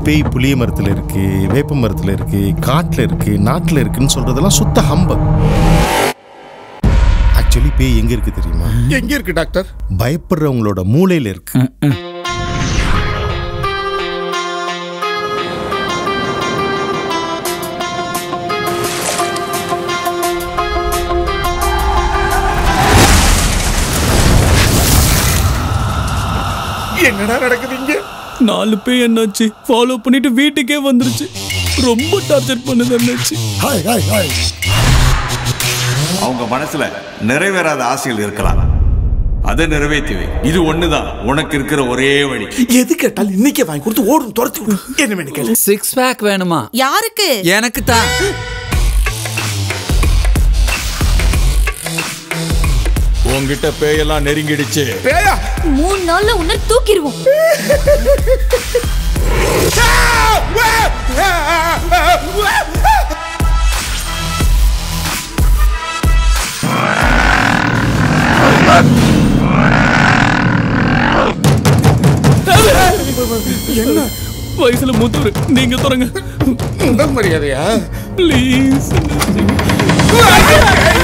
பேய் புளிய மரத்துல இருக்கு வேப்ப மரத்துல இருக்கு காட்டுல இருக்கு நாட்டுல இருக்குன்னு சொல்றதெல்லாம் சுத்த ஹம்பக் ஆக்சுவலி பேய் எங்க இருக்கு தெரியுமா எங்க இருக்கு டாக்டர் பயப்படுறவங்களோட மூளையில இருக்கு என்னடா நடக்குது இங்க நாலு பேய் என்னாச்சு ஃபாலோ பண்ணிட்டு வீட்டுக்கே வந்துருச்சு ரொம்ப டார்ச்சர் பண்ணுது என்னாச்சு ஹாய் ஹாய் ஹாய் அவங்க மனசுல நிறைவேறாத ஆசைகள் இருக்கலாம் அதை நிறைவேற்றி வை இது ஒண்ணுதான் உனக்கு இருக்கிற ஒரே வழி எது கேட்டாலும் இன்னைக்கே வாங்கி கொடுத்து ஓடும் துரத்தி விடு. என்ன வேணும் கேளு சிக்ஸ் பேக் வேணுமா யாருக்கு எனக்கு தான் உன்கிட்ட பேயெல்லாம் நெருங்கிடுச்சு பேயா மூணு நாள்ல உன்னை தூக்கிடுவோம் என்ன வயசுல மூத்தவர் நீங்க தொடங்க முதல் மரியாதையா ப்ளீஸ் ஐயோ,